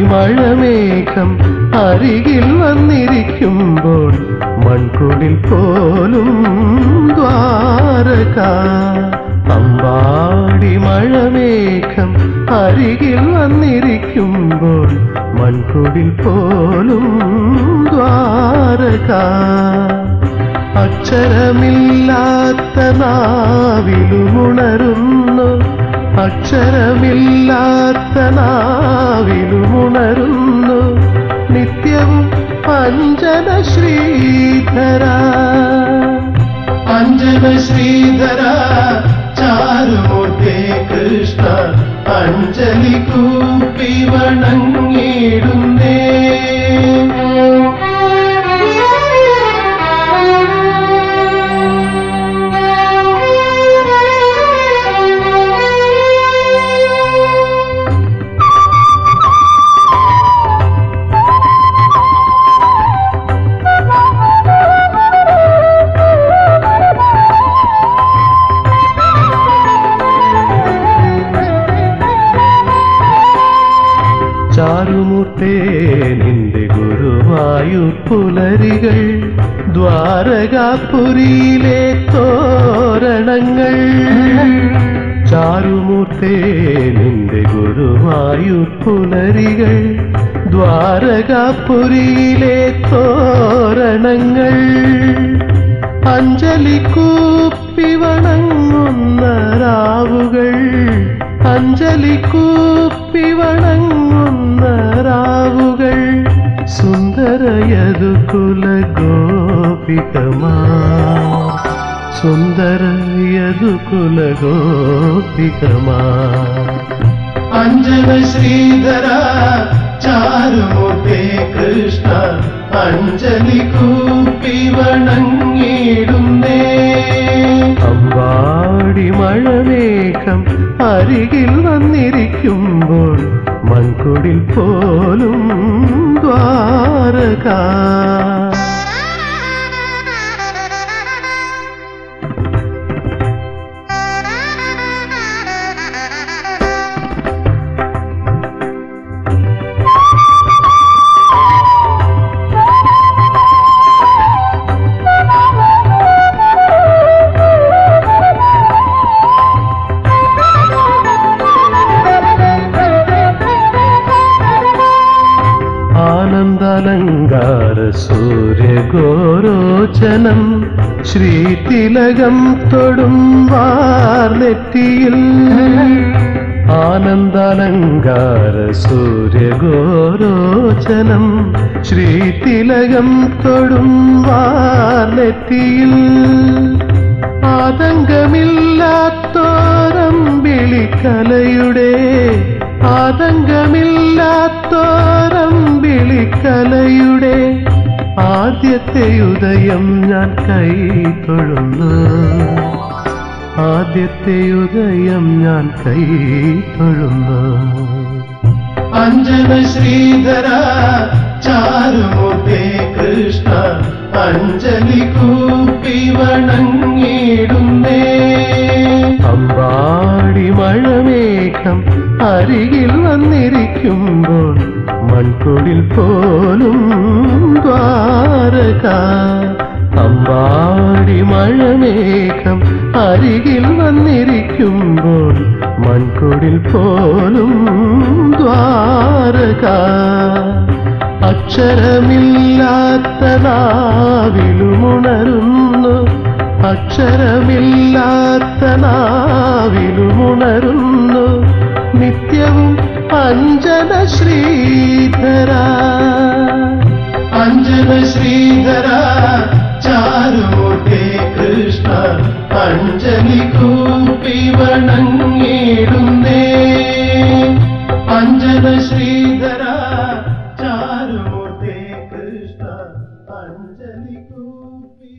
മഴമേഘം അരികിൽ വന്നിരിക്കുമ്പോൾ മൺകുടിൽ പോലും ദ്വാരക അമ്പാടി മഴമേഘം അരികിൽ വന്നിരിക്കുമ്പോൾ മൺകുടിൽ പോലും ദ്വാരക അക്ഷരമില്ലാത്ത നാവിലുമുണരുന്നു അക്ഷരമില്ലാത്ത നാവിലുമുണരുന്നു നിത്യവും അഞ്ജന ശ്രീധര അഞ്ജന ശ്രീധര ചാരുമൂർത്തേ കൃഷ്ണ അഞ്ജലി കൂപ്പി വണങ്ങിടുന്നേ ചാരുമൂർത്തേ നിന്റെ ഗുരുവായൂർ പുലരികൾ ദ്വാരകാപുരിയിലെ തോരണങ്ങൾ ചാരുമൂർത്തേ നിന്റെ ഗുരുവായൂർ പുലരികൾ ദ്വാരകാപുരിയിലെ തോരണങ്ങൾ അഞ്ജലി കൂപ്പി വണങ്ങുന്ന രാവുകൾ അഞ്ജലി കൂപ്പി വണങ്ങുന്ന രാവുകൾ സുന്ദരയതു കുല ഗോപികമാ സുന്ദരയതു കുല ഗോപികമാ അഞ്ജന ശ്രീധര ചാരുമൂർത്തേ കൃഷ്ണ അഞ്ജലി കൂപ്പി വണങ്ങിടുന്നേ അമ്പാടി മഴമേഘം അരികിൽ വന്നിരിക്കുമ്പോൾ മൺകുടിൽ പോലും ദ്വാരക ആനന്ദാലങ്കാര സൂര്യഗോരോചനം ശ്രീതിലകം തൊടും വാർനെറ്റിയിൽ ആനന്ദാലങ്കാര സൂര്യഗോരോചനം ശ്രീതിലകം തൊടും വാർനെറ്റിയിൽ ആതങ്കമില്ലാത്തോരമ്പിളി കലയുടെ ആതങ്കമില്ലാത്തോരമ്പിളി കലയുടെ ആദ്യത്തെ ഉദയം ഞാൻ കൈ തൊഴുന്നു ആദ്യത്തെ ഉദയം ഞാൻ കൈ തൊഴുന്നു അഞ്ജന ശ്രീധര ചാരുമൂർത്തേ കൃഷ്ണ അഞ്ജലി കൂപ്പി വണങ്ങിടുന്നേ അമ്പാടി മഴമേഘം അരികിൽ വന്നിരിക്കുമ്പോൾ മൺകുടിൽ പോലും ദ്വാരക അമ്പാടി മഴമേഘം അരികിൽ വന്നിരിക്കുമ്പോൾ മൺകുടിൽ പോലും ദ്വാരക അക്ഷരമില്ലാത്ത നാവിലുമുണരുന്നു അക്ഷരമില്ലാത്ത നാവിലുമുണരുന്നു നിത്യവും അഞ്ജന ശ്രീധര അഞ്ജന ശ്രീധര ചാരുമൂർത്തേ കൃഷ്ണ അഞ്ജലി കൂപ്പി വണങ്ങിടുന്നേ അഞ്ജന ശ്രീധര ചാരുമൂർത്തേ കൃഷ്ണ അഞ്ജലി കൂപ്പി